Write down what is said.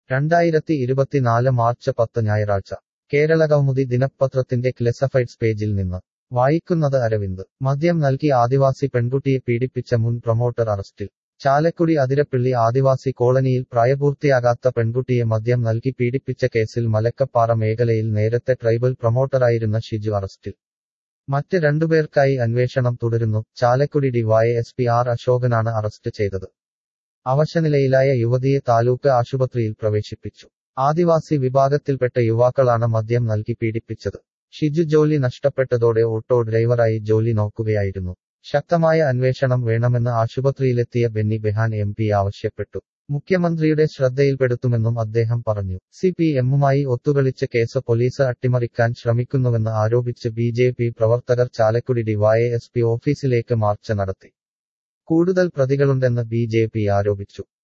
രണ്ടായിരത്തി ഇരുപത്തിനാല് മാർച്ച് പത്ത് ഞായറാഴ്ച കേരളകൗമുദി ദിനപത്രത്തിന്റെ ക്ലെസഫൈഡ്സ് പേജിൽ നിന്ന് വായിക്കുന്നത് അരവിന്ദ് മദ്യം നൽകി ആദിവാസി പെൺകുട്ടിയെ പീഡിപ്പിച്ച മുൻ പ്രൊമോട്ടർ അറസ്റ്റിൽ ചാലക്കുടി അതിരപ്പിള്ളി ആദിവാസി കോളനിയിൽ പ്രായപൂർത്തിയാകാത്ത പെൺകുട്ടിയെ മദ്യം നൽകി പീഡിപ്പിച്ച കേസിൽ മലക്കപ്പാറ മേഖലയിൽ നേരത്തെ ട്രൈബൽ പ്രൊമോട്ടറായിരുന്ന ഷിജു അറസ്റ്റിൽ മറ്റ് രണ്ടുപേർക്കായി അന്വേഷണം തുടരുന്നു ചാലക്കുടി ഡിവൈഎസ്പി ആർ അശോകനാണ് അറസ്റ്റ് ചെയ്തത് അവശനിലയിലായ യുവതിയെ താലൂക്ക് ആശുപത്രിയിൽ പ്രവേശിപ്പിച്ചു ആദിവാസി വിഭാഗത്തിൽപ്പെട്ട യുവാക്കളാണ് മദ്യം നൽകി പീഡിപ്പിച്ചത് ഷിജു ജോലി നഷ്ടപ്പെട്ടതോടെ ഓട്ടോ ഡ്രൈവറായി ജോലി നോക്കുകയായിരുന്നു ശക്തമായ അന്വേഷണം വേണമെന്ന് ആശുപത്രിയിലെത്തിയ ബെന്നി ബെഹാൻ എം പി ആവശ്യപ്പെട്ടു മുഖ്യമന്ത്രിയുടെ ശ്രദ്ധയിൽപ്പെടുത്തുമെന്നും അദ്ദേഹം പറഞ്ഞു സി പി എമ്മുമായി ഒത്തുകളിച്ച കേസ് പോലീസ് അട്ടിമറിക്കാൻ ശ്രമിക്കുന്നുവെന്ന് ആരോപിച്ച് ബി ജെ പി പ്രവർത്തകർ ചാലക്കുടി ഡിവൈഎസ്പി ഓഫീസിലേക്ക് മാർച്ച് നടത്തി കൂടുതൽ പ്രതികളുണ്ടെന്ന് ബി ജെ പി ആരോപിച്ചു